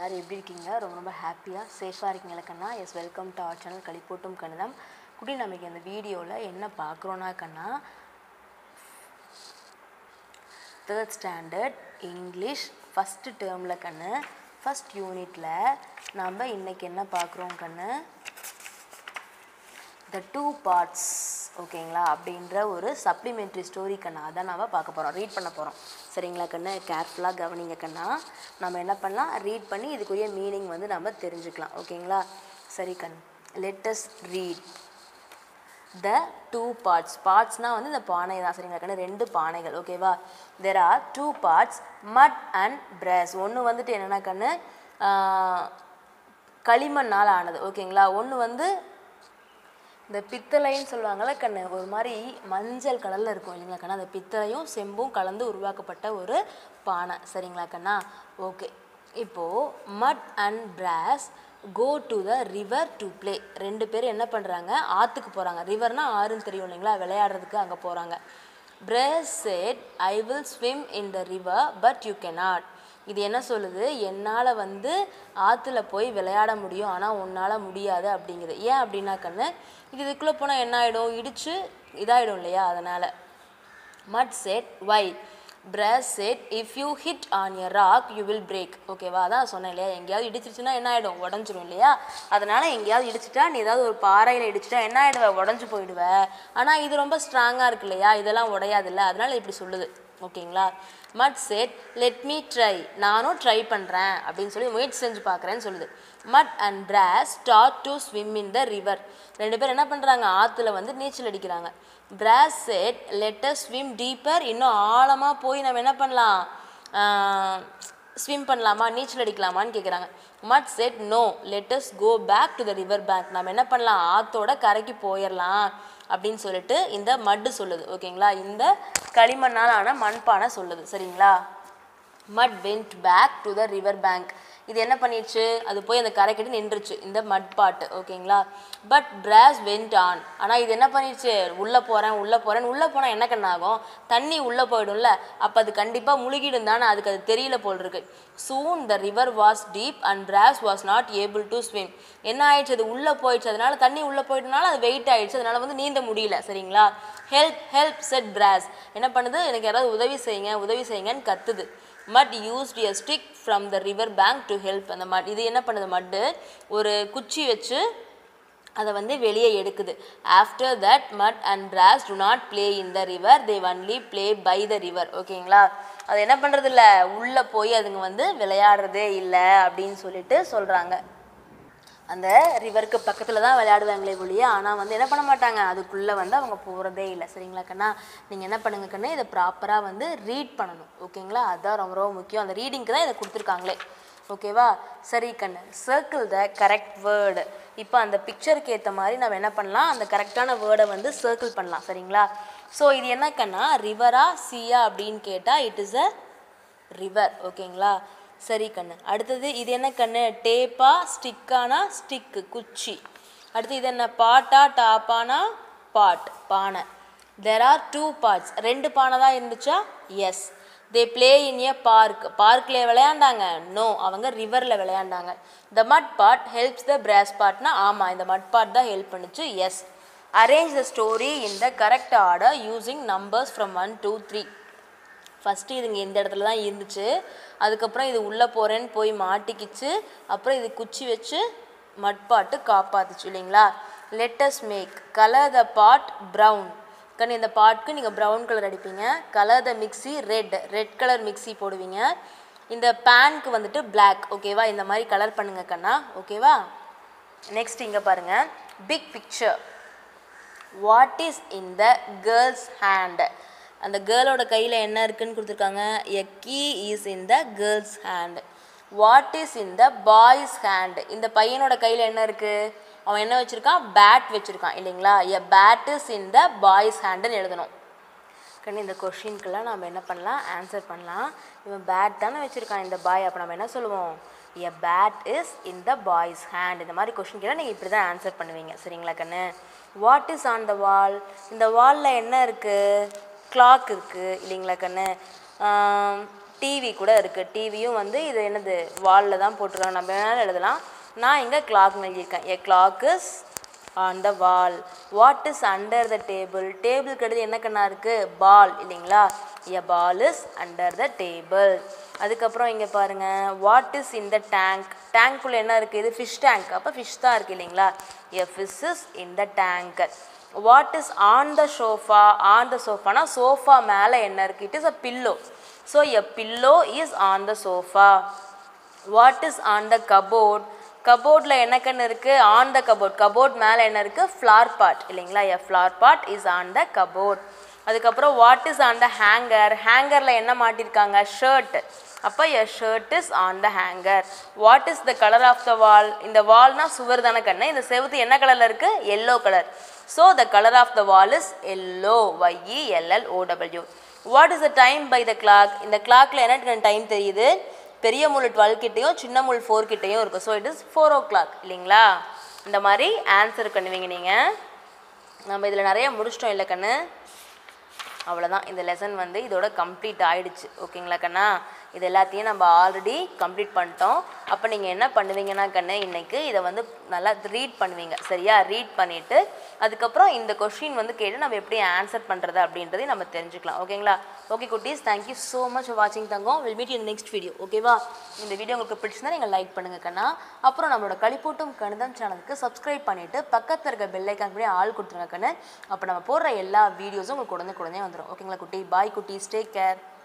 எல்லோரும் எப்படி இருக்கீங்க ரொம்ப ரொம்ப ஹாப்பியாக சேஃபாக இருக்கீங்களா கண்ணா yes welcome to our channel களிப்போட்டும் கணிதம் குடி நமக்கு இந்த வீடியோவில் என்ன பார்க்குறோன்னா கண்ணா தேர்ட் ஸ்டாண்டர்ட் இங்கிலீஷ் ஃபஸ்ட்டு டேர்மில் கண்ணு ஃபஸ்ட் யூனிட்டில் நம்ம இன்றைக்கி என்ன பார்க்குறோம் கண்ணு த டூ பார்ட்ஸ் ஓகேங்களா அப்படின்ற ஒரு சப்ளிமெண்ட்ரி ஸ்டோரி கண்ணா அதான் நம்ம பார்க்க போகிறோம் ரீட் பண்ண போகிறோம் சரிங்களா கண்ணு கேர்ஃபுல்லாக கவனிங்க கண்ணா நம்ம என்ன பண்ணலாம் ரீட் பண்ணி இதுக்குரிய மீனிங் வந்து நம்ம தெரிஞ்சுக்கலாம் ஓகேங்களா சரி கண் let's read the two parts பார்ட்ஸ்னால் வந்து இந்த பானை தான் சரிங்களா கண்ணு ரெண்டு பானைகள் ஓகேவா there are two parts mud and brass ஒன்று வந்துட்டு என்னென்னா கண்ணு ஆஹ், களிமண்ணால் ஆனது ஓகேங்களா ஒன்று வந்து இந்த பித்தளைன்னு சொல்லுவாங்கள்ல கண்ணு ஒரு மாதிரி மஞ்சள் கலரில் இருக்கும் இல்லைங்களா கண்ணா அந்த பித்தளையும் செம்பும் கலந்து உருவாக்கப்பட்ட ஒரு பானை சரிங்களா கண்ணா ஓகே இப்போது mud and brass go to the river to play ரெண்டு பேரும் என்ன பண்ணுறாங்க ஆற்றுக்கு போகிறாங்க ரிவர்னா ஆறுன்னு தெரியும் இல்லைங்களா விளையாடுறதுக்கு அங்கே போகிறாங்க brass said I will swim in the river but you cannot இது என்ன சொல்லுது என்னால் வந்து ஆற்றுல போய் விளையாட முடியும் ஆனால் உன்னால் முடியாது அப்படிங்குது ஏன் அப்படின்னா கண்ணு இது இதுக்குள்ளே போனால் என்ன ஆகிடும் இடிச்சு இதாகிடும் இல்லையா அதனால் mud said why brass said if you hit on a rock you will break ஓகேவா அதான் சொன்னேன் இல்லையா எங்கேயாவது இடிச்சிருச்சுன்னா என்ன ஆகிடும் உடஞ்சிரும் இல்லையா அதனால் எங்கேயாவது இடிச்சிட்டா நீ ஏதாவது ஒரு பாறையில் இடிச்சிட்டா என்ன ஆகிடுவ உடஞ்சி போயிடுவ ஆனால் இது ரொம்ப ஸ்ட்ராங்காக இருக்கு இல்லையா இதெல்லாம் உடையாதுல்ல அதனால் இப்படி சொல்லுது ஓகேங்களா mud said let me try நானும் ட்ரை பண்ணுறேன் அப்படின்னு சொல்லி முயற்சி செஞ்சு பார்க்குறேன்னு சொல்லுது mud and brass start to swim in the river ரெண்டு பேர் என்ன பண்ணுறாங்க ஆற்றுல வந்து நீச்சல் அடிக்கிறாங்க brass said let's swim deeper இன்னும் ஆழமாக போய் நம்ம என்ன பண்ணலாம் ஸ்விம் பண்ணலாமா நீச்சல் அடிக்கலாமான்னு கேட்குறாங்க mud said no let's go back to the river bank நம்ம என்ன பண்ணலாம் ஆற்றோட கரைக்கு போயிடலாம் அப்படின்னு சொல்லிட்டு இந்த மட்டு சொல்லுது ஓகேங்களா இந்த களிமண்ணால் ஆன மண்பானை சொல்லுது சரிங்களா mud went back to the river bank இது என்ன பண்ணிடுச்சு அது போய் அந்த கரைக்கிட்டு நின்றுச்சு இந்த மட் பாட்டு ஓகேங்களா பட் பிராஸ் வெண்ட் ஆன் ஆனால் இது என்ன பண்ணிடுச்சு உள்ளே போகிறேன் உள்ளே போகிறேன் உள்ளே போனால் என்ன கண்ணாகும் தண்ணி உள்ளே போயிடும்ல அப்போ அது கண்டிப்பாக முழுகிடும் தானே அதுக்கு அது தெரியல போல் இருக்கு soon the river was deep and brass was not able to swim என்ன ஆயிடுச்சு அது உள்ளே போயிடுச்சு அதனால தண்ணி உள்ளே போயிட்டனால அது வெயிட் ஆயிடுச்சு அதனால வந்து நீந்த முடியல சரிங்களா ஹெல்ப் ஹெல்ப் செட் பிராஸ் என்ன பண்ணுது எனக்கு யாராவது உதவி செய்யுங்க உதவி செய்யுங்கன்னு கத்துது mud used a stick from the river bank to help அந்த மட் இது என்ன பண்ணுது மட்டு ஒரு குச்சி வச்சு அதை வந்து வெளியே எடுக்குது after that mud and brass do not play in the river they only play by the river ஓகேங்களா அது என்ன பண்ணுறது இல்லை உள்ளே போய் அதுங்க வந்து விளையாடுறதே இல்லை அப்படின்னு சொல்லிட்டு சொல்கிறாங்க அந்த ரிவருக்கு பக்கத்தில் தான் விளையாடுவாங்களே ஒழிய ஆனால் வந்து என்ன பண்ண மாட்டாங்க அதுக்குள்ளே வந்து அவங்க போகிறதே இல்லை சரிங்களா கண்ணா நீங்கள் என்ன பண்ணுங்க கண்ணு இதை ப்ராப்பராக வந்து ரீட் பண்ணணும் ஓகேங்களா அதுதான் ரொம்ப ரொம்ப முக்கியம் அந்த ரீடிங்க்கு தான் இதை கொடுத்துருக்காங்களே ஓகேவா சரி கண்ணு சர்க்கிள் த கரெக்ட் வேர்டு இப்போ அந்த பிக்சருக்கு ஏற்ற மாதிரி நம்ம என்ன பண்ணலாம் அந்த கரெக்டான வேர்டை வந்து சர்க்கிள் பண்ணலாம் சரிங்களா ஸோ இது என்ன கண்ணா ரிவரா சியா அப்படின்னு கேட்டால் இட் இஸ் அ ரிவர் ஓகேங்களா சரி கண்ணு அடுத்தது இது என்ன கண்ணு டேப்பா ஸ்டிக்கானா ஸ்டிக்கு குச்சி அடுத்து இது என்ன பாட்டா டாப்பானா பாட் பானை தெர் ஆர் டூ பார்ட்ஸ் ரெண்டு பானை தான் இருந்துச்சா yes they play in a park பார்க்கில் விளையாண்டாங்க நோ அவங்க ரிவரில் விளையாண்டாங்க த மட் பாட் ஹெல்ப்ஸ் த பிராஸ் பாட்னா ஆமாம் இந்த மட் பாட் தான் ஹெல்ப் பண்ணுச்சு yes arrange the story in the correct order using numbers from one two three first இதுங்க இந்த இடத்துல தான் இருந்துச்சு அதுக்கப்புறம் இது உள்ளே போகிறேன்னு போய் மாட்டிக்கிச்சு அப்புறம் இது குச்சி வச்சு மட்பாட்டு காப்பாத்துச்சு இல்லைங்களா let's make colour the pot brown கண்ணு இந்த பாட்டுக்கு நீங்கள் ப்ரௌன் கலர் அடிப்பீங்க colour the mixie red red colour mixie போடுவீங்க இந்த பேனுக்கு வந்துட்டு பிளாக் ஓகேவா இந்த மாதிரி கலர் பண்ணுங்க கண்ணா ஓகேவா நெக்ஸ்ட் இங்கே பாருங்கள் pick picture what is in the girl's hand அந்த கேர்ளோட கையில் என்ன இருக்குன்னு கொடுத்துருக்காங்க a key is in the girl's hand what is in the boy's hand இந்த பையனோட கையில் என்ன இருக்குது அவன் என்ன வச்சுருக்கான் பேட் வச்சுருக்கான் இல்லைங்களா a bat is in the boy's ஹேண்டுன்னு எழுதணும் கண்ணு இந்த கொஷினுக்கெல்லாம் நம்ம என்ன பண்ணலாம் ஆன்சர் பண்ணலாம் இவன் பேட் தானே வச்சுருக்கான் இந்த பாய் அப்போ நம்ம என்ன சொல்லுவோம் a bat is in the boy's hand இந்த மாதிரி கொஷின்க்கெல்லாம் நீங்கள் இப்படி தான் ஆன்சர் பண்ணுவீங்க சரிங்களா கண்ணு what is on the wall இந்த வாலில் என்ன இருக்குது கிளாக் இருக்குது இல்லைங்களா கண்ணு டிவி கூட இருக்குது டிவியும் வந்து இது என்னது வாலில் தான் போட்டிருக்காங்க நம்ம வேணாலும் எழுதலாம் நான் இங்கே கிளாக் எழுதியிருக்கேன் a clock is on the wall what is under the table டேபிளுக்கு அடுத்து என்ன கண்ணா இருக்குது பால் இல்லைங்களா a ball is under the table அதுக்கப்புறம் இங்கே பாருங்கள் what is in the tank டேங்க்குள்ளே என்ன இருக்குது இது ஃபிஷ் டேங்க் அப்போ ஃபிஷ் தான் இருக்குது இல்லைங்களா a fish is in the tank what is on the sofa on the சோஃபானா சோஃபா மேலே என்ன இருக்குது it is a pillow so a pillow is on the sofa what is on the cupboard கபோர்டில் என்ன கண்ணு இருக்குது ஆன் த கபோர்ட் கபோர்ட் மேலே என்ன இருக்குது ஃப்ளார் பாட் இல்லைங்களா a flower pot is on the cupboard அதுக்கப்புறம் what is on the hanger ஹேங்கரில் என்ன மாட்டியிருக்காங்க ஷர்ட் அப்போ a shirt is on the hanger what is the colour of the wall இந்த வால்னா சுவர் தானே கண்ணு இந்த செவுத்து என்ன கலரில் இருக்குது yellow colour so the colour of the wall is yellow Y E L L O W what is the time by the clock இந்த கிளாக்ல என்ன டைம் தெரியுது பெரிய முள் டுவெல் கிட்டேயும் சின்ன முள் ஃபோர் கிட்டேயும் இருக்கும் so it is four o'clock இல்லைங்களா இந்த மாதிரி ஆன்சர் பண்ணுவீங்க நீங்கள் நம்ம இதில் நிறைய முடிச்சிட்டோம் இல்லை கண்ணு அவ்வளோதான் இந்த லெசன் வந்து இதோட கம்ப்ளீட் ஆயிடுச்சு ஓகேங்களா கண்ணா இது எல்லாத்தையும் நம்ம ஆல்ரெடி கம்ப்ளீட் பண்ணிட்டோம் அப்போ நீங்கள் என்ன பண்ணுவீங்கன்னா கண்ணு இன்னைக்கு இதை வந்து நல்லா ரீட் பண்ணுவீங்க சரியா ரீட் பண்ணிவிட்டு அதுக்கப்புறம் இந்த கொஷின் வந்து கேட்டு நம்ம எப்படி ஆன்சர் பண்ணுறது அப்படின்றதையும் நம்ம தெரிஞ்சுக்கலாம் ஓகேங்களா ஓகே குட்டீஸ் தேங்க்யூ ஸோ மச் ஃபார் வாட்சிங் தங்கம் will meet in next video ஓகேவா இந்த வீடியோ உங்களுக்கு பிடிச்சிருந்தா நீங்கள் லைக் பண்ணுங்க கண்ணா அப்புறம் நம்மளோட களிப்பூட்டும் கணிதம் சேனலுக்கு சப்ஸ்கிரைப் பண்ணிவிட்டு பக்கத்தில் இருக்க பெல்லைக்கான் கூட ஆள் கொடுத்துருங்க கண்ணு அப்போ நம்ம போடுற எல்லா வீடியோஸும் உங்களுக்கு உடனே உடனே வந்துடும் ஓகேங்களா குட்டி பாய் குட்டீஸ் டேக் கேர்